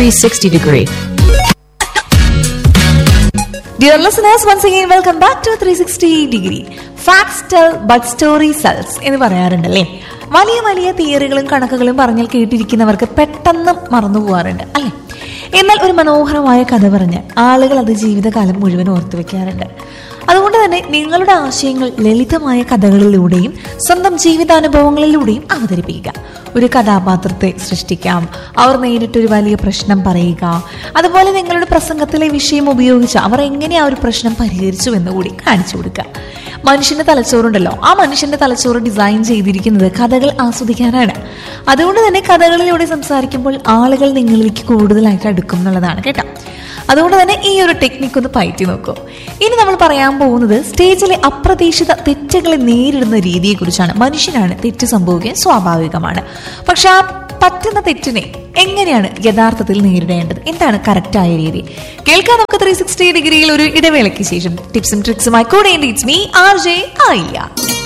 360 degree. Dear listeners, once again, welcome back to 360 degree. Facts tell but story sells എന്ന് പറയാറുണ്ടല്ലേ വലിയ വലിയ തിയറികളും കണക്കുകളും പറഞ്ഞാൽ കേട്ടിരിക്കുന്നവർക്ക് പെട്ടെന്ന് മറന്നു പോകാറുണ്ട് അല്ലേ എന്നാൽ ഒരു മനോഹരമായ കഥ പറഞ്ഞ് ആളുകൾ അത് ജീവിതകാലം മുഴുവൻ ഓർത്തു വെക്കാറുണ്ട് അതുകൊണ്ട് തന്നെ നിങ്ങളുടെ ആശയങ്ങൾ ലളിതമായ കഥകളിലൂടെയും സ്വന്തം ജീവിതാനുഭവങ്ങളിലൂടെയും അവതരിപ്പിക്കുക ഒരു കഥാപാത്രത്തെ സൃഷ്ടിക്കാം അവർ നേരിട്ടൊരു വലിയ പ്രശ്നം പറയുക അതുപോലെ നിങ്ങളുടെ പ്രസംഗത്തിലെ വിഷയം ഉപയോഗിച്ച് അവർ എങ്ങനെ ആ ഒരു പ്രശ്നം പരിഹരിച്ചു എന്ന് കൂടി കാണിച്ചു കൊടുക്കുക മനുഷ്യന്റെ തലച്ചോറുണ്ടല്ലോ ആ മനുഷ്യന്റെ തലച്ചോറ് ഡിസൈൻ ചെയ്തിരിക്കുന്നത് കഥകൾ ആസ്വദിക്കാനാണ് അതുകൊണ്ട് തന്നെ കഥകളിലൂടെ സംസാരിക്കുമ്പോൾ ആളുകൾ നിങ്ങളിലേക്ക് കൂടുതലായിട്ട് അടുക്കും എന്നുള്ളതാണ് കേട്ടോ അതുകൊണ്ട് തന്നെ ഈ ഒരു ടെക്നിക്ക് ഒന്ന് പയറ്റി നോക്കൂ ഇനി നമ്മൾ പറയാൻ പോകുന്നത് സ്റ്റേജിലെ അപ്രതീക്ഷിത തെറ്റുകളെ നേരിടുന്ന രീതിയെക്കുറിച്ചാണ് മനുഷ്യനാണ് തെറ്റ് സംഭവിക്കാൻ സ്വാഭാവികമാണ് പക്ഷെ ആ പറ്റുന്ന തെറ്റിനെ എങ്ങനെയാണ് യഥാർത്ഥത്തിൽ നേരിടേണ്ടത് എന്താണ് കറക്റ്റായ രീതി കേൾക്കാൻ നമുക്ക് ത്രീ സിക്സ്റ്റി ഡിഗ്രിയിൽ ഒരു ഇടവേളയ്ക്ക് ശേഷം ടിപ്സും ട്രിക്സുമായി കൂടെ ഇറ്റ്സ് മീ ആർ ജെ ആയില്ല